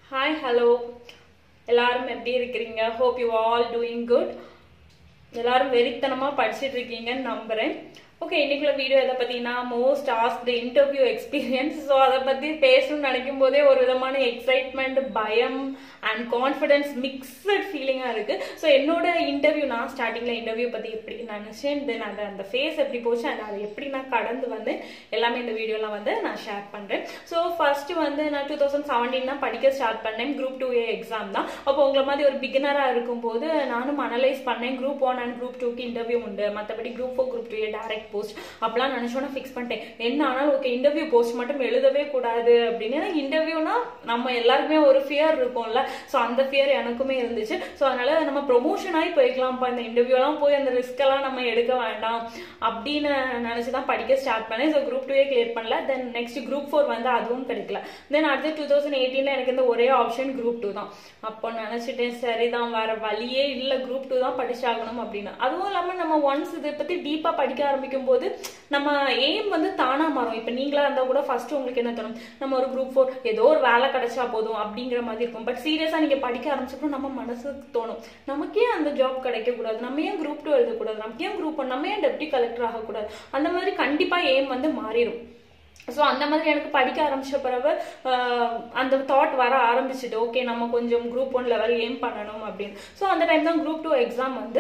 Hi hello எல்லாரும் எப்படி இருக்கிறீங்க hope you all doing good எல்லாரும் வெறித்தனமாக படிச்சுட்டு இருக்கீங்கன்னு நம்புகிறேன் ஓகே இன்னைக்குள்ள வீடியோ எதை பற்றினா most asked interview experience so அதை பற்றி பேசணும்னு நினைக்கும் போதே ஒரு விதமான எக்ஸைட்மெண்ட் பயம் அண்ட் கான்ஃபிடன்ஸ் மிக்சட் ஃபீலிங்காக இருக்குது ஸோ என்னோட இன்டர்வியூ நான் ஸ்டார்டிங்கில் இன்டர்வியூ பற்றி எப்படி நினச்சேன் தென் அந்த அந்த ஃபேஸ் எப்படி போச்சு அண்ட் அதை எப்படி நான் கடந்து வந்து எல்லாமே இந்த வீடியோலாம் வந்து நான் ஷேர் பண்ணுறேன் ஸோ ஃபர்ஸ்ட் வந்து நான் டூ தௌசண்ட் செவன்டீன் தான் படிக்க ஸ்டார்ட் பண்ணேன் குரூப் டூ ஏ எக்ஸாம் தான் அப்போ உங்களை மாதிரி ஒரு பிகினராக இருக்கும்போது நானும் அனலைஸ் பண்ணேன் குரூப் ஒன் அண்ட் குரூப் டூக்கு இன்டர்வியூ உண்டு மற்றபடி group four group two A direct post அப்பெல்லாம் நினச்சோன்னா ஃபிக்ஸ் பண்ணிட்டேன் என்ன ஆனாலும் ஓகே இன்டர்வியூ போஸ்ட் மட்டும் எழுதவே கூடாது அப்படின்னு ஏன்னா இன்டர்வியூனா நம்ம எல்லாருக்குமே ஒரு ஃபியர் இருக்கும்ல ஸோ அந்த ஃபியர் எனக்குமே இருந்துச்சு ஸோ அதனால நம்ம ப்ரொமோஷன் ஆகி போய்க்கலாம்ப்பா இந்த இன்டர்வியூலாம் போய் அந்த ரிஸ்க் எல்லாம் நம்ம எடுக்க வேண்டாம் அப்படின்னு நினச்சி தான் படிக்க ஸ்டார்ட் பண்ணேன் ஸோ குரூப் டூவே கிளியர் பண்ணல தென் நெக்ஸ்ட் குரூப் ஃபோர் வந்து அதுவும் கிடைக்கல தென் அடுத்து டூ தௌசண்ட் எயிட்டீனில் எனக்கு இந்த ஒரே ஆப்ஷன் குரூப் டூ தான் அப்போ நினச்சிட்டேன் சரிதான் வேற வழியே இல்லை குரூப் டூ தான் படிச்சாகணும் அப்படின்னு அதுவும் இல்லாமல் நம்ம ஒன்ஸ் இதை பற்றி டீப்பாக படிக்க ஆரம்பிக்கும் போது நம்ம எய்ம் வந்து தானா மாறும் இப்போ நீங்களா இருந்தால் கூட ஃபர்ஸ்ட் உங்களுக்கு என்ன தோணும் நம்ம ஒரு குரூப் ஃபோர் ஏதோ ஒரு வேலை கிடைச்சா போதும் அப்படிங்கிற மாதிரி இருக்கும் பட் சீரியஸாக நீங்கள் படிக்க ஆரம்பிச்சப்போ நம்ம மனசுக்கு தோணும் நமக்கே அந்த ஜாப் கிடைக்க கூடாது நம்ம ஏன் குரூப் டூ எழுதக்கூடாது நமக்கு ஏன் குரூப் நம்ம ஏன் டெப்டி கலெக்டர் ஆகக்கூடாது அந்த மாதிரி கண்டிப்பாக எய்ம் வந்து மாறிடும் ஸோ அந்த மாதிரி எனக்கு படிக்க ஆரம்பிச்ச பிறகு அந்த தாட் வர ஆரம்பிச்சுட்டு ஓகே நம்ம கொஞ்சம் குரூப் ஒன் லெவல் எய்ம் பண்ணணும் அப்படின்னு ஸோ அந்த டைம் தான் குரூப் டூ எக்ஸாம் வந்து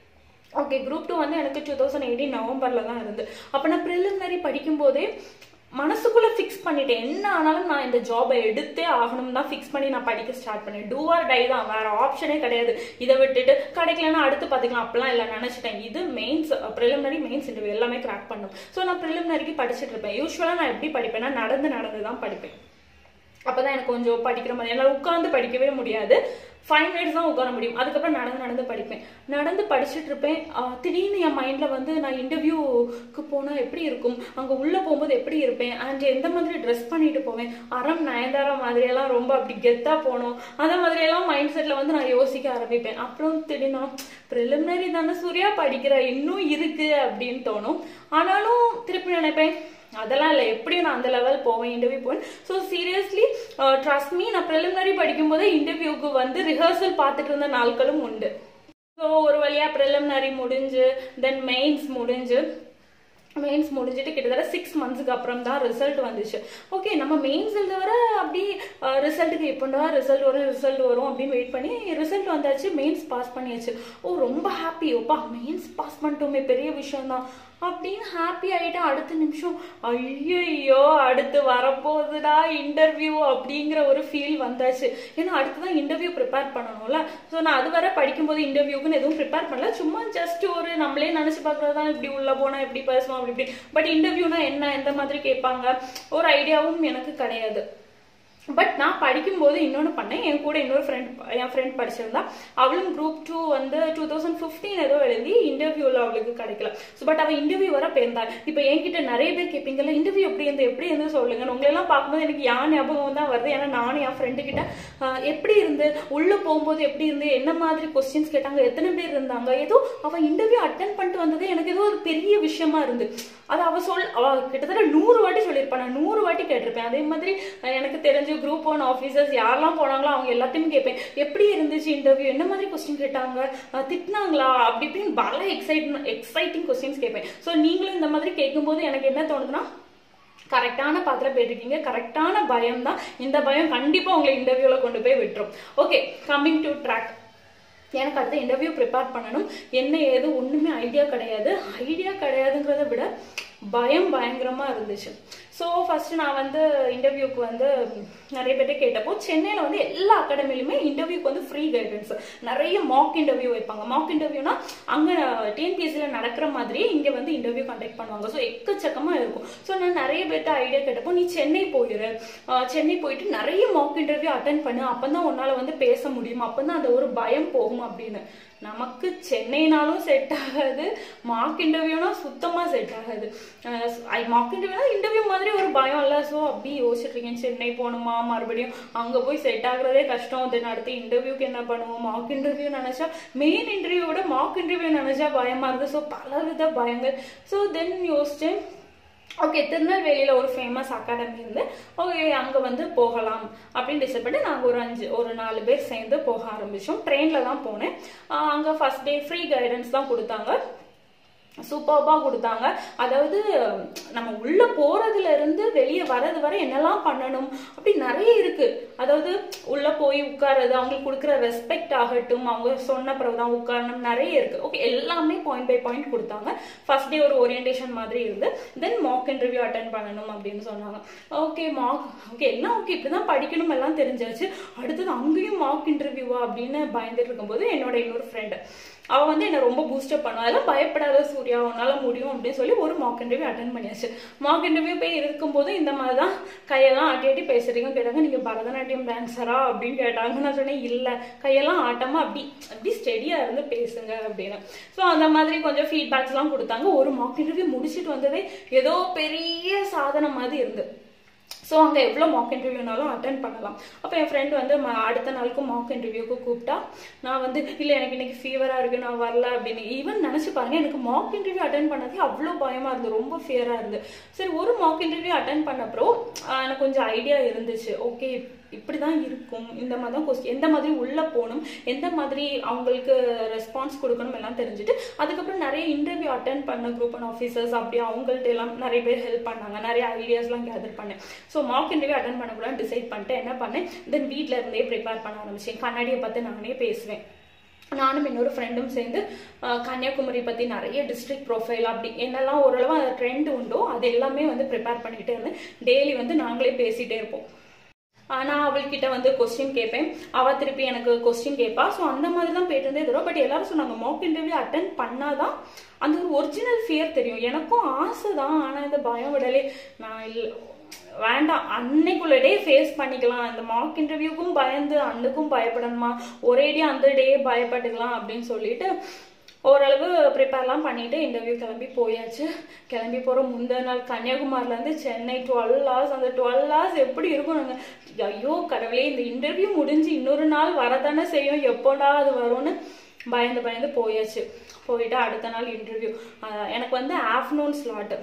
ஓகே குரூப் டூ வந்து எனக்கு டூ தௌசண்ட் எயிட்டீன் நவம்பரில் தான் இருந்து அப்போ நான் ப்ரிலிமினரி படிக்கும்போதே மனசுக்குள்ள ஃபிக்ஸ் பண்ணிட்டேன் என்ன ஆனாலும் நான் இந்த ஜாபை எடுத்தே ஆகணும் தான் ஃபிக்ஸ் பண்ணி நான் படிக்க ஸ்டார்ட் பண்ணேன் டூ ஆர் டை தான் வேற ஆப்ஷனே கிடையாது இதை விட்டுட்டு கிடைக்கலன்னா அடுத்து பார்த்துக்கலாம் அப்பெல்லாம் இல்லை நினச்சிட்டேன் இது மெயின்ஸ் ப்ரிலிமினரி மெயின்ஸ் இன்டர்வியூ எல்லாமே கிராக் பண்ணும் ஸோ நான் ப்ரிலிமினரிக்கு படிச்சுட்டு இருப்பேன் யூஸ்வலாக நான் எப்படி படிப்பேன்னா நடந்து நடந்து தான் படிப்பேன் அப்போதான் எனக்கு கொஞ்சம் படிக்கிற மாதிரி என்னால் உட்காந்து படிக்கவே முடியாது ஃபைவ் மினிட்ஸ் தான் உட்கார முடியும் அதுக்கப்புறம் நடந்து நடந்து படிப்பேன் நடந்து படிச்சுட்டு இருப்பேன் திடீர்னு என் மைண்டில் வந்து நான் இன்டர்வியூக்கு போனால் எப்படி இருக்கும் அங்கே உள்ளே போகும்போது எப்படி இருப்பேன் அண்ட் எந்த மாதிரி ட்ரெஸ் பண்ணிட்டு போவேன் அறம் நயன்தாரா மாதிரியெல்லாம் ரொம்ப அப்படி கெத்தாக போகணும் அந்த மாதிரியெல்லாம் மைண்ட் செட்டில் வந்து நான் யோசிக்க ஆரம்பிப்பேன் அப்புறம் திடீர்னு ப்ரிலிமினரி தானே சூர்யா படிக்கிற இன்னும் இருக்கு அப்படின்னு தோணும் ஆனாலும் திருப்பி நினைப்பேன் அதெல்லாம் இல்லை எப்படியும் நான் அந்த லெவல் போவேன் இன்டர்வியூ போவேன் ஸோ சீரியஸ்லி ட்ரஸ்ட் மீ நான் ப்ரிலிமினரி படிக்கும்போது இன்டர்வியூக்கு வந்து ரிஹர்சல் பார்த்துட்டு இருந்த நாட்களும் உண்டு ஸோ ஒரு வழியாக ப்ரிலிமினரி முடிஞ்சு தென் மெயின்ஸ் முடிஞ்சு மெயின்ஸ் முடிஞ்சுட்டு கிட்டத்தட்ட சிக்ஸ் மந்த்ஸுக்கு அப்புறம் தான் ரிசல்ட் வந்துச்சு ஓகே நம்ம மெயின்ஸ் எழுத வர அப்படி ரிசல்ட்டுக்கு எப்போண்டா ரிசல்ட் வரும் ரிசல்ட் வரும் அப்படின்னு வெயிட் பண்ணி ரிசல்ட் வந்தாச்சு மெயின்ஸ் பாஸ் பண்ணியாச்சு ஓ ரொம்ப ஹாப்பி ஓப்பா மெயின்ஸ் பாஸ் பண்ணிட்டோமே பெரிய விஷயம் தான் அப்படின்னு ஹாப்பி ஆகிட்டு அடுத்த நிமிஷம் ஐயோ அடுத்து வரப்போகுதுடா இன்டர்வியூ அப்படிங்கிற ஒரு ஃபீல் வந்தாச்சு ஏன்னா அடுத்து தான் இன்டர்வியூ ப்ரிப்பேர் பண்ணணும்ல ஸோ நான் அது வரை படிக்கும்போது இன்டர்வியூக்குன்னு எதுவும் ப்ரிப்பேர் பண்ணல சும்மா ஜஸ்ட் ஒரு நம்மளே நினச்சி பார்க்குறது தான் இப்படி உள்ள போனால் எப்படி பேசுவோம் அப்படி இப்படி பட் இன்டர்வியூனா என்ன எந்த மாதிரி கேட்பாங்க ஒரு ஐடியாவும் எனக்கு கிடையாது பட் நான் படிக்கும்போது இன்னொன்று பண்ணேன் என் கூட இன்னொரு ஃப்ரெண்ட் என் ஃப்ரெண்ட் படிச்சிருந்தா அவளும் குரூப் டூ வந்து டூ தௌசண்ட் ஃபிஃப்டீன் ஏதோ எழுதி இன்டர்வியூவில் அவளுக்கு கிடைக்கல ஸோ பட் அவள் இன்டர்வியூ வர போயிருந்தா இப்போ என்கிட்ட நிறைய பேர் கேட்பீங்கல்ல இன்டர்வியூ எப்படி இருந்து எப்படி இருந்து சொல்லுங்க உங்களெல்லாம் பார்க்கும்போது எனக்கு யான் ஞாபகம் தான் வருது ஏன்னா நானும் என் ஃப்ரெண்டு கிட்ட எப்படி இருந்து உள்ளே போகும்போது எப்படி இருந்து என்ன மாதிரி கொஸ்டின்ஸ் கேட்டாங்க எத்தனை பேர் இருந்தாங்க ஏதோ அவள் இன்டர்வியூ அட்டன் பண்ணிட்டு வந்தது எனக்கு ஏதோ ஒரு பெரிய விஷயமா இருந்து அது அவள் சொல் அவள் கிட்டத்தட்ட நூறு வாட்டி சொல்லியிருப்பான் நான் நூறு வாட்டி கேட்டிருப்பேன் அதே மாதிரி எனக்கு தெரிஞ்ச குரூப் ஒன் ஆஃபீஸர்ஸ் யாரெல்லாம் போனாங்களோ அவங்க எல்லாத்தையும் கேட்பேன் எப்படி இருந்துச்சு இன்டர்வியூ என்ன மாதிரி கொஸ்டின் கேட்டாங்க திட்டினாங்களா அப்படி இப்படின்னு பல எக்ஸைட் எக்ஸைட்டிங் கொஸ்டின்ஸ் கேட்பேன் ஸோ நீங்களும் இந்த மாதிரி கேட்கும்போது எனக்கு என்ன தோணுதுன்னா கரெக்டான பாத்திரம் போயிட்டுருக்கீங்க கரெக்டான பயம் தான் இந்த பயம் கண்டிப்பாக உங்களை இன்டர்வியூவில் கொண்டு போய் விட்டுரும் ஓகே கம்மிங் டு ட்ராக் எனக்கு அடுத்த இன்டர்வியூ ப்ரிப்பேர் பண்ணணும் என்ன ஏது ஒன்றுமே ஐடியா கிடையாது ஐடியா கிடையாதுங்கிறத விட பயம் பயங்கரமாக இருந்துச்சு ஸோ ஃபஸ்ட்டு நான் வந்து இன்டர்வியூக்கு வந்து நிறைய பேர்ட்ட கேட்டப்போ சென்னையில் வந்து எல்லா அகாடமிலையுமே இன்டர்வியூக்கு வந்து ஃப்ரீ கைடன்ஸ் நிறைய மாக் இன்டர்வியூ வைப்பாங்க மாக் இன்டர்வியூனா அங்கே டிஎன்பிஎஸ்சியில் நடக்கிற மாதிரியே இங்கே வந்து இன்டர்வியூ கண்டக்ட் பண்ணுவாங்க ஸோ எக்கச்சக்கமாக இருக்கும் ஸோ நான் நிறைய பேர்ட்ட ஐடியா கேட்டப்போ நீ சென்னை போயிடு சென்னை போயிட்டு நிறைய மாக் இன்டர்வியூ அட்டன் பண்ணு அப்போ தான் உன்னால் வந்து பேச முடியும் அப்போ தான் அந்த ஒரு பயம் போகும் அப்படின்னு நமக்கு சென்னைனாலும் செட் ஆகாது மார்க் இன்டர்வியூனா சுத்தமாக செட் ஆகாது மார்க் இன்டர்வியூனா இன்டர்வியூ மாதிரி ஒரு பயம் இல்லை ஸோ அப்படி யோசிச்சுட்டு இருக்கேன் சென்னை போகணுமா மறுபடியும் அங்கே போய் செட் ஆகுறதே கஷ்டம் தென் அடுத்து இன்டர்வியூக்கு என்ன பண்ணுவோம் மார்க் இன்டர்வியூ நினச்சா மெயின் இன்டர்வியூ விட மார்க் இன்டர்வியூ நினச்சா பயமா இருக்குது ஸோ பல வித பயங்கள் ஸோ தென் யோசிச்சேன் ஓகே திருநெல்வேலியில் ஒரு ஃபேமஸ் அகாடமி இருந்து ஓகே அங்கே வந்து போகலாம் அப்படின்னு டிசைட் பண்ணி நாங்கள் ஒரு அஞ்சு ஒரு நாலு பேர் சேர்ந்து போக ஆரம்பித்தோம் ட்ரெயினில் தான் போனேன் அங்கே ஃபர்ஸ்ட் டே ஃப்ரீ கைடன்ஸ் தான் கொடுத்தாங்க சூப்பர்பாக கொடுத்தாங்க அதாவது நம்ம உள்ள போறதுல இருந்து வெளியே வர்றது வரை என்னெல்லாம் பண்ணணும் அப்படி நிறைய இருக்கு அதாவது உள்ள போய் உட்கார்றது அவங்களுக்கு கொடுக்குற ரெஸ்பெக்ட் ஆகட்டும் அவங்க சொன்ன பிறகு தான் உட்காரணும் நிறைய இருக்கு ஓகே எல்லாமே பாயிண்ட் பை பாயிண்ட் கொடுத்தாங்க ஃபர்ஸ்ட் டே ஒரு ஓரியன்டேஷன் மாதிரி இருந்து தென் மாக் இன்டர்வியூ அட்டன் பண்ணணும் அப்படின்னு சொன்னாங்க ஓகே மாக் ஓகே எல்லாம் ஓகே இப்படிதான் படிக்கணும் எல்லாம் தெரிஞ்சாச்சு அடுத்தது அங்கேயும் மாக் இன்டர்வியூவா அப்படின்னு பயந்துட்டு இருக்கும்போது என்னோட இன்னொரு ஃப்ரெண்டு அவ வந்து என்ன ரொம்ப பூஸ்டப் பண்ணுவா அதெல்லாம் பயப்படாத சூர்யா உன்னால முடியும் அப்படின்னு சொல்லி ஒரு மாக் இன்டர்வியூ அட்டன் பண்ணியாச்சு மாக் இன்டர்வியூ போய் இருக்கும்போது இந்த மாதிரி தான் கையெல்லாம் ஆட்டி ஆட்டி பேசுறீங்க கேட்டாங்க நீங்க பரதநாட்டியம் டான்ஸரா அப்படின்னு கேட்டாங்க நான் சொன்னேன் இல்ல கையெல்லாம் ஆட்டாம அப்படி அப்படி ஸ்டெடியா இருந்து பேசுங்க அப்படின்னு ஸோ அந்த மாதிரி கொஞ்சம் ஃபீட்பேக்ஸ் எல்லாம் கொடுத்தாங்க ஒரு மாக் இன்டர்வியூ முடிச்சிட்டு வந்ததே ஏதோ பெரிய சாதனை மாதிரி இருந்து ஸோ அங்கே எவ்வளோ மாக் இன்டர்வியூனாலும் அட்டன் பண்ணலாம் அப்போ என் ஃப்ரெண்டு வந்து ம- அடுத்த நாளுக்கு மாக் இன்டர்வியூக்கு கூப்பிட்டா நான் வந்து இல்லை எனக்கு இன்னைக்கு ஃபீவராக இருக்கு நான் வரல அப்படின்னு ஈவன் நினச்சி பாருங்க எனக்கு மாக் இன்டர்வியூ அட்டன் பண்ணதே அவ்வளோ பயமாக இருந்து ரொம்ப ஃபியராக இருந்து சரி ஒரு மாக் இன்டர்வியூ அட்டன் பண்ணப்போ ஆஹ், எனக்கு கொஞ்சம் ஐடியா இருந்துச்சு ஓகே இப்படி தான் இருக்கும் இந்த மாதிரி தான் கொஸ்டின் எந்த மாதிரி உள்ளே போகணும் எந்த மாதிரி அவங்களுக்கு ரெஸ்பான்ஸ் கொடுக்கணும் எல்லாம் தெரிஞ்சுட்டு அதுக்கப்புறம் நிறைய இன்டர்வியூ அட்டன் பண்ண குரூப் அண்ட் ஆஃபீஸர்ஸ் அப்படி அவங்கள்ட்ட எல்லாம் நிறைய பேர் ஹெல்ப் பண்ணாங்க நிறைய ஐடியாஸ்லாம் கேதர் பண்ணேன் ஸோ மார்க் இன்டர்வியூ அட்டன் பண்ணக்கூடாது டிசைட் பண்ணிட்டு என்ன பண்ணேன் தென் வீட்டில் இருந்தே ப்ரிப்பேர் பண்ண ஆரம்பிச்சேன் கண்ணாடியை பார்த்து நானே பேசுவேன் நானும் இன்னொரு ஃப்ரெண்டும் சேர்ந்து அஹ், கன்னியாகுமரி பற்றி நிறைய டிஸ்ட்ரிக்ட் ப்ரொஃபைல் அப்படி என்னெல்லாம் ஓரளவு அந்த ட்ரெண்ட் உண்டோ அது எல்லாமே வந்து ப்ரிப்பேர் பண்ணிக்கிட்டே இருந்தேன் டெய்லி வந்து நாங்களே பேசிகிட்டே இருப்போம் நான் அவள்கிட்ட வந்து கொஸ்டின் கேட்பேன் அவ திருப்பி எனக்கு கொஸ்டின் கேட்பா ஸோ அந்த மாதிரி தான் போயிட்டு இருந்தே தரும் பட் எல்லாரும் சொன்னாங்க மாக் இன்டர்வியூ அட்டன் பண்ணாதான் அந்த ஒரு ஒரிஜினல் ஃபியர் தெரியும் எனக்கும் ஆசை தான் ஆனால் இந்த பயம் விடலே நான் இல்லை வேண்டாம் அன்னைக்குள்ள டே ஃபேஸ் பண்ணிக்கலாம் அந்த மார்க் இன்டர்வியூக்கும் பயந்து அன்னைக்கும் பயப்படணுமா ஒரேடியா அந்த டே பயப்பட்டுக்கலாம் அப்படின்னு சொல்லிட்டு ஓரளவு ப்ரிப்பேர்லாம் பண்ணிட்டு இன்டர்வியூ கிளம்பி போயாச்சு கிளம்பி போகிற முந்தின நாள் கன்னியாகுமரிலேருந்து சென்னை டுவெல் ஹவர்ஸ் அந்த டுவெல் ஹவர்ஸ் எப்படி இருக்கும் நாங்கள் ஐயோ கடவுளே இந்த இன்டர்வியூ முடிஞ்சு இன்னொரு நாள் வரதானே செய்யும் எப்போடா அது வரும்னு பயந்து பயந்து போயாச்சு போயிட்டு அடுத்த நாள் இன்டர்வியூ எனக்கு வந்து ஆஃப்டர்நூன் ஸ்லாட்டு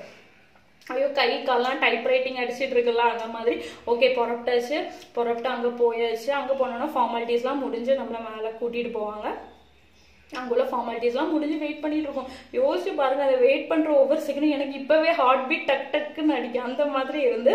ஐயோ கை கால்லாம் டைப் ரைட்டிங் அடிச்சிட்டு இருக்குல்ல அந்த மாதிரி ஓகே புறப்பட்டாச்சு புறப்பட்டு அங்கே போயாச்சு அங்கே போனோன்னா ஃபார்மாலிட்டிஸ்லாம் முடிஞ்சு நம்மளை மேலே கூட்டிகிட்டு போவாங்க அங்குள்ள ஃபார்மாலிட்டிஸ்லாம் முடிஞ்சு வெயிட் பண்ணிட்டு இருக்கோம் யோசிச்சு பாருங்க அதை வெயிட் பண்ற ஒவ்வொரு செகண்டும் எனக்கு இப்பவே ஹார்ட் பீட் டக் டக்குன்னு அடிக்கும் அந்த மாதிரி இருந்து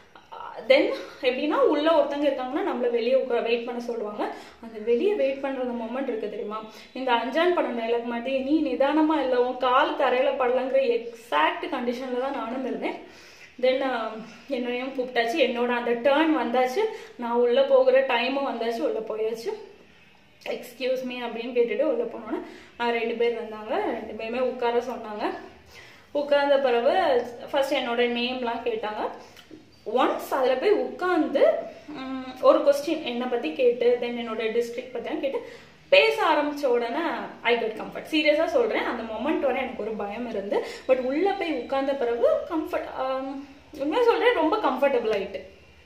தென் எப்படின்னா உள்ள ஒருத்தங்க இருக்காங்கன்னா நம்மள வெளியே வெயிட் பண்ண சொல்லுவாங்க அந்த வெளியே வெயிட் பண்ற அந்த மொமெண்ட் இருக்கு தெரியுமா இந்த அஞ்சான் படம் டைலாக் மாதிரி நீ நிதானமா இல்லை உன் கால் தரையில படலங்கிற எக்ஸாக்ட் கண்டிஷன்ல தான் நானும் இருந்தேன் தென் என்னையும் கூப்பிட்டாச்சு என்னோட அந்த டேர்ன் வந்தாச்சு நான் உள்ள போகிற டைமும் வந்தாச்சு உள்ள போயாச்சு எக்ஸ்கியூஸ் மீ அப்படின்னு கேட்டுட்டு உள்ள போனோன்னே அஹ் ரெண்டு பேர் இருந்தாங்க ரெண்டு பேருமே உட்கார சொன்னாங்க உட்கார்ந்த பிறகு ஃபர்ஸ்ட் என்னோட நேம்லாம் கேட்டாங்க ஒன்ஸ் அதில் போய் உட்காந்து ஒரு கொஸ்டின் என்னை பற்றி கேட்டு தென் என்னோட டிஸ்ட்ரிக்ட் பற்றிலாம் கேட்டு பேச ஆரம்பிச்ச உடனே ஐ கெட் கம்ஃபர்ட் சீரியஸாக சொல்கிறேன் அந்த மொமெண்ட் வரை எனக்கு ஒரு பயம் இருந்து பட் உள்ளே போய் உட்கார்ந்த பிறகு கம்ஃபர்ட் உண்மையாக சொல்கிறேன் ரொம்ப கம்ஃபர்டபுள் ஆயிட்டு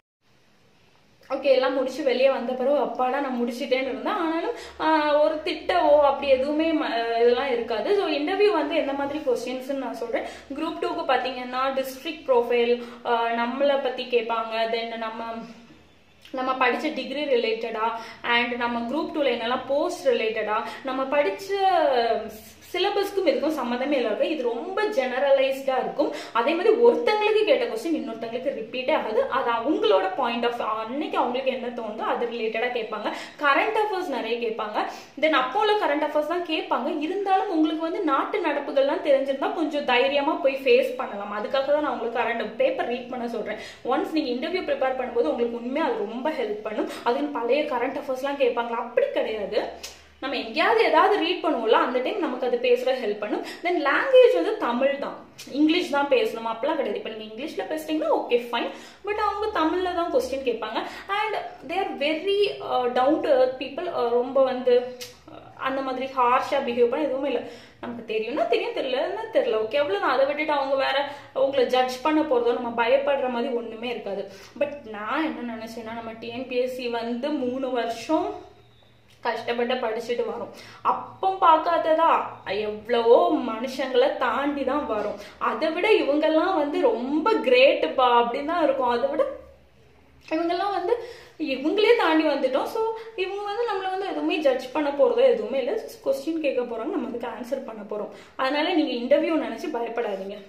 ஓகே எல்லாம் முடிச்சு வெளியே வந்த பிறகு அப்பாடா நான் முடிச்சிட்டேன்னு இருந்தேன் ஆனாலும் ஆஹ், ஒரு திட்டவோ அப்படி எதுவுமே ம- இதெல்லாம் இருக்காது ஸோ இன்டர்வியூ வந்து எந்த மாதிரி கொஸ்டின்ஸ்னு நான் சொல்றேன் குரூப் டூக்கு பார்த்தீங்கன்னா டிஸ்ட்ரிக்ட் ப்ரொஃபைல் நம்மளை பத்தி கேட்பாங்க தென் நம்ம நம்ம படிச்ச டிகிரி ரிலேட்டடா அண்ட் நம்ம குரூப் டூல என்னெல்லாம் போஸ்ட் ரிலேட்டடா நம்ம படிச்ச சிலபஸ்க்கும் இதுக்கும் சம்மந்தமே இல்லை இருக்கும். இது ரொம்ப ஜெனரலைஸ்டா இருக்கும் அதே மாதிரி ஒருத்தங்களுக்கு கேட்ட கொஸ்டின் இன்னொருத்தங்களுக்கு ரிப்பீட்டே ஆகுது அது அவங்களோட பாயிண்ட் ஆஃப் அன்னைக்கு அவங்களுக்கு என்ன தோணுதோ அது ரிலேட்டடா கேட்பாங்க கரண்ட் அஃபேர்ஸ் நிறைய கேட்பாங்க தென் அப்போ உள்ள கரண்ட் அஃபேர்ஸ் தான் கேட்பாங்க இருந்தாலும் உங்களுக்கு வந்து நாட்டு நடப்புகள்லாம் தெரிஞ்சிருந்தா கொஞ்சம் தைரியமா போய் ஃபேஸ் பண்ணலாம் அதுக்காக தான் நான் உங்களுக்கு கரண்ட் பேப்பர் ரீட் பண்ண சொல்றேன் ஒன்ஸ் நீங்க இன்டர்வியூ ப்ரிப்பேர் பண்ணும்போது உங்களுக்கு உண்மையா அது ரொம்ப ஹெல்ப் பண்ணும் அதுன்னு பழைய கரண்ட் அஃபேர்ஸ்லாம் கேட்பாங்களா அப்படி கிடையாது நம்ம எங்கேயாவது ஏதாவது ரீட் பண்ணுவோம்ல அந்த டைம் நமக்கு அது பேசுற ஹெல்ப் பண்ணும் தென் லாங்குவேஜ் வந்து தமிழ் தான் இங்கிலீஷ் தான் பேசணும் அப்பெல்லாம் கிடையாது இப்போ நீங்கள் இங்கிலீஷில் பேசுறீங்கன்னா ஓகே ஃபைன் பட் அவங்க தமிழில் தான் கொஸ்டின் கேட்பாங்க and they are very down to earth people ரொம்ப வந்து அஹ், அந்த மாதிரி ஹார்ஷாக பிஹேவ் பண்ண எதுவுமே இல்லை நமக்கு தெரியும்னா தெரியும் தெரியலன்னா தெரியல ஓகே அவ்வளோ அதை விட்டுட்டு அவங்க வேற உங்களை ஜட்ஜ் பண்ண போறதோ நம்ம பயப்படுற மாதிரி ஒண்ணுமே இருக்காது பட் நான் என்ன நினைச்சேன்னா நம்ம டிஎன்பிஎஸ்சி வந்து மூணு வருஷம் கஷ்டப்பட்டு படிச்சுட்டு வரும் அப்போ பார்க்காததா எவ்வளவோ மனுஷங்களை தாண்டி தான் வரும் அதை விட இவங்கெல்லாம் வந்து ரொம்ப கிரேட்டுப்பா அப்படின்னு தான் இருக்கும் அதை விட இவங்கெல்லாம் வந்து இவங்களே தாண்டி வந்துட்டோம் ஸோ இவங்க வந்து நம்மளை வந்து எதுவுமே ஜட்ஜ் பண்ண போகிறதோ எதுவுமே இல்லை கொஸ்டின் கேட்க போகிறாங்க நம்ம அதுக்கு ஆன்சர் பண்ண போகிறோம் அதனால நீங்கள் இன்டர்வியூ நினச்சி பயப்படாதீங்க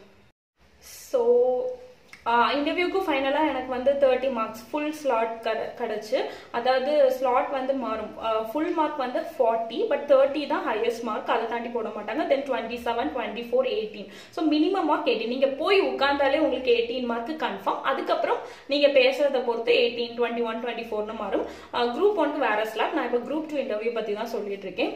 ஸோ இன்டர்வியூக்கு ஃபைனலாக எனக்கு வந்து தேர்ட்டி மார்க்ஸ் ஃபுல் ஸ்லாட் கட கிடச்சி அதாவது ஸ்லாட் வந்து மாறும் ஃபுல் மார்க் வந்து ஃபார்ட்டி பட் தேர்ட்டி தான் ஹையஸ்ட் மார்க் அதை தாண்டி போட மாட்டாங்க then twenty seven twenty four eighteen so minimum mark eighteen நீங்கள் போய் உட்காந்தாலே உங்களுக்கு எயிட்டீன் மார்க் கன்ஃபார்ம் அதுக்கப்புறம் நீங்கள் பேசுறதை பொறுத்து எயிட்டீன் டுவெண்ட்டி ஒன் டுவெண்ட்டி ஃபோர்னு மாறும் குரூப் ஒன்க்கு வேற ஸ்லாட் நான் இப்போ குரூப் டூ இன்டர்வியூ பற்றி தான் சொல்லிட்டு இருக்கேன்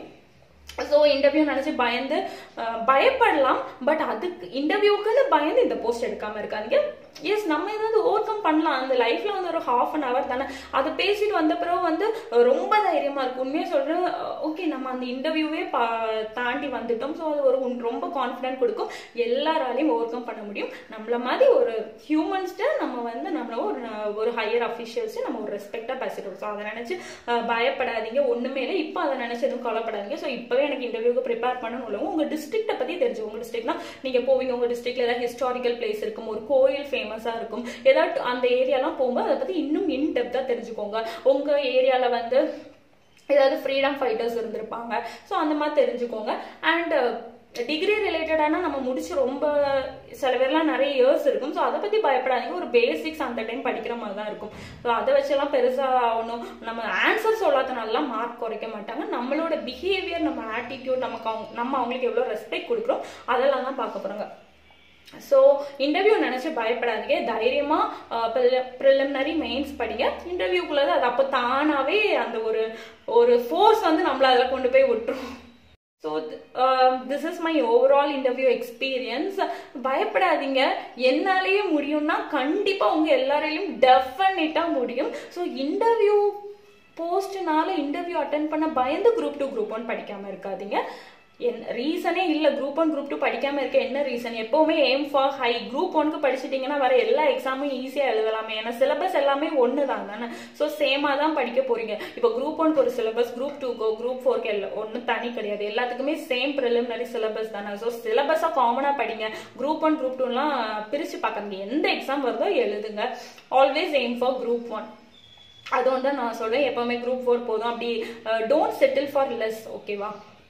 ஸோ இன்டர்வியூ நினச்சி பயந்து பயப்படலாம் பட் அதுக்கு இன்டர்வியூக்குன்னு பயந்து இந்த போஸ்ட் எடுக்காம இருக்காதீங்க எஸ் நம்ம ஏதாவது ஓவர் கம் பண்ணலாம் அந்த லைஃப்ல வந்து ஒரு ஹாஃப் அன் ஹவர் தானே அதை பேசிட்டு வந்த பிறகு வந்து ரொம்ப தைரியமா இருக்கு உண்மையா சொல்றேன் ஓகே நம்ம அந்த இன்டர்வியூவே தாண்டி வந்துட்டோம் ஸோ அது ஒரு ரொம்ப கான்ஃபிடென்ட் கொடுக்கும் எல்லாராலையும் ஓவர் கம் பண்ண முடியும் நம்மள மாதிரி ஒரு ஹியூமன்ஸ்ட நம்ம வந்து நம்மள ஒரு ஒரு ஹையர் அஃபிஷியல்ஸ் நம்ம ஒரு ரெஸ்பெக்டா பேசிட்டோம் ஸோ அதை நினைச்சு பயப்படாதீங்க ஒண்ணுமே இல்லை இப்போ அதை நினைச்சு எதுவும் கவலைப்படாதீங்க ஸோ இப்பவே எனக்கு இன்டர்வியூக்கு ப்ரிப்பேர் பண்ணணும் உங்க டிஸ்ட்ரிக்ட்டை பத்தி தெரிஞ்சு உங்க டிஸ்ட்ரிக்ட்னா நீங்க போவீங்க உங்க டிஸ்ட்ரிக்ட்ல ஏதாவது ஹிஸ்டாரிக்கல் பிளேஸ் இருக்கும் ஒரு கோயில் ஃபேமஸா இருக்கும் ஏதாவது அந்த ஏரியாலாம் போகும்போது அதை பத்தி இன்னும் இன் டெப்தா தெரிஞ்சுக்கோங்க உங்க ஏரியால வந்து ஏதாவது ஃப்ரீடம் ஃபைட்டர்ஸ் இருந்திருப்பாங்க ஸோ அந்த மாதிரி தெரிஞ்சுக்கோங்க அண்ட் டிகிரி ரிலேட்டடானா நம்ம முடிச்சு ரொம்ப சில பேர்லாம் நிறைய இயர்ஸ் இருக்கும் ஸோ அதை பற்றி பயப்படாதீங்க ஒரு பேசிக்ஸ் அந்த டைம் படிக்கிற மாதிரி தான் இருக்கும் ஸோ அதை வச்செல்லாம் பெருசாக ஒன்றும் நம்ம ஆன்சர் சொல்லாதனாலாம் மார்க் குறைக்க மாட்டாங்க நம்மளோட பிஹேவியர் நம்ம ஆட்டிடியூட் நமக்கு அவங்க நம்ம அவங்களுக்கு எவ்வளோ ரெஸ்பெக்ட் கொடுக்குறோம் அதெல்லாம் தான் பார்க்க போகிறாங்க ஸோ இன்டர்வியூ நினச்சி பயப்படாதீங்க தைரியமாக ப்ரிலிமினரி மெயின்ஸ் படிங்க இன்டர்வியூக்குள்ளது அது அப்போ தானாகவே அந்த ஒரு ஒரு ஃபோர்ஸ் வந்து நம்மள அதில் கொண்டு போய் விட்டுரும் so this is my overall interview experience பயப்படாதீங்க என்னாலேயே முடியும்னா கண்டிப்பாக உங்கள் எல்லாரையும் டெஃபினட்டாக முடியும் ஸோ இன்டர்வியூ போஸ்ட்னால இன்டர்வியூ அட்டன் பண்ண பயந்து குரூப் டூ குரூப் ஒன் படிக்காமல் இருக்காதீங்க என் ரீசனே இல்லை குரூப் ஒன் குரூப் டூ படிக்காம இருக்க என்ன ரீசன் எப்பவுமே எய்ம் ஃபார் ஹை குரூப் ஒன்க்கு படிச்சிட்டிங்கன்னா வர எல்லா எக்ஸாமும் ஈஸியாக எழுதலாமே ஏன்னா சிலபஸ் எல்லாமே ஒன்று தான் தானே ஸோ சேமாக தான் படிக்க போறீங்க இப்போ குரூப் ஒன்க்கு ஒரு சிலபஸ் குரூப் டூக்கோ குரூப் ஃபோர்க்கு எல்லாம் ஒன்றும் தனி கிடையாது எல்லாத்துக்குமே சேம் ப்ரிலிமினரி சிலபஸ் தானே ஸோ சிலபஸாக காமனாக படிங்க குரூப் ஒன் குரூப் டூலாம் பிரித்து பார்க்காதீங்க எந்த எக்ஸாம் வருதோ எழுதுங்க always aim for group one அது வந்து நான் சொல்வேன் எப்பவுமே குரூப் ஃபோர் போதும் அப்படி டோன்ட் செட்டில் ஃபார் லெஸ் ஓகேவா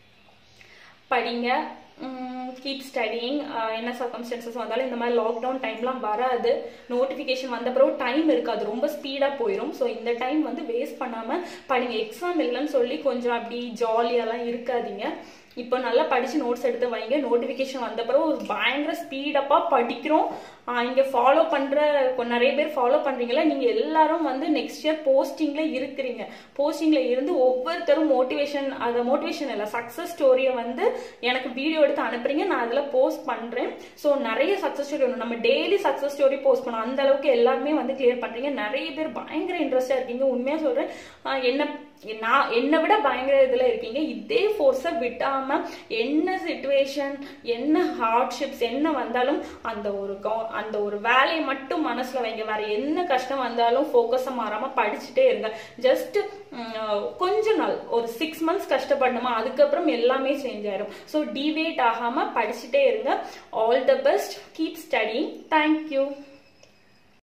படிங்க கீப் ஸ்டடிங் என்ன சர்க்கம்ஸ்டன்சஸ் வந்தாலும் இந்த மாதிரி லாக்டவுன் டைம்லாம் வராது நோட்டிஃபிகேஷன் வந்த பிறகு டைம் இருக்காது ரொம்ப ஸ்பீடாக போயிடும் ஸோ இந்த டைம் வந்து வேஸ்ட் பண்ணாமல் படிங்க எக்ஸாம் இல்லைன்னு சொல்லி கொஞ்சம் அப்படி ஜாலியாலாம் இருக்காதீங்க இப்போ நல்லா படிச்சு நோட்ஸ் எடுத்து வைங்க நோட்டிஃபிகேஷன் வந்த பிறகு பயங்கர ஸ்பீடப்பாக படிக்கிறோம் இங்கே ஃபாலோ பண்ணுற நிறைய பேர் ஃபாலோ பண்ணுறீங்களா நீங்கள் எல்லாரும் வந்து நெக்ஸ்ட் இயர் போஸ்டிங்கில் இருக்கிறீங்க போஸ்டிங்கில் இருந்து ஒவ்வொருத்தரும் மோட்டிவேஷன் அதை மோட்டிவேஷன் இல்லை சக்ஸஸ் ஸ்டோரியை வந்து எனக்கு வீடியோ எடுத்து அனுப்புறீங்க நான் அதில் போஸ்ட் பண்ணுறேன் ஸோ நிறைய சக்ஸஸ் ஸ்டோரி ஒன்று நம்ம டெய்லி சக்ஸஸ் ஸ்டோரி போஸ்ட் பண்ணோம் அந்த அளவுக்கு எல்லாருமே வந்து கிளியர் பண்ணுறீங்க நிறைய பேர் பயங்கர இன்ட்ரெஸ்டாக இருக்கீங்க உண்மையாக சொல்கிறேன் என்ன நான் என்னை விட பயங்கர இதில் இருக்கீங்க இதே ஃபோர்ஸை விட்டாம என்ன சுச்சுவேஷன் என்ன ஹார்ட்ஷிப்ஸ் என்ன வந்தாலும் அந்த ஒரு அந்த ஒரு வேலையை மட்டும் மனசுல வைங்க வேற என்ன கஷ்டம் வந்தாலும் ஃபோக்கஸை மாறாம படிச்சுட்டே இருங்க ஜஸ்ட் கொஞ்ச நாள் ஒரு சிக்ஸ் மந்த்ஸ் கஷ்டப்படணுமா அதுக்கப்புறம் எல்லாமே சேஞ்ச் ஆயிரும் ஸோ டிவேட் ஆகாம படிச்சுட்டே இருங்க all the best keep studying thank you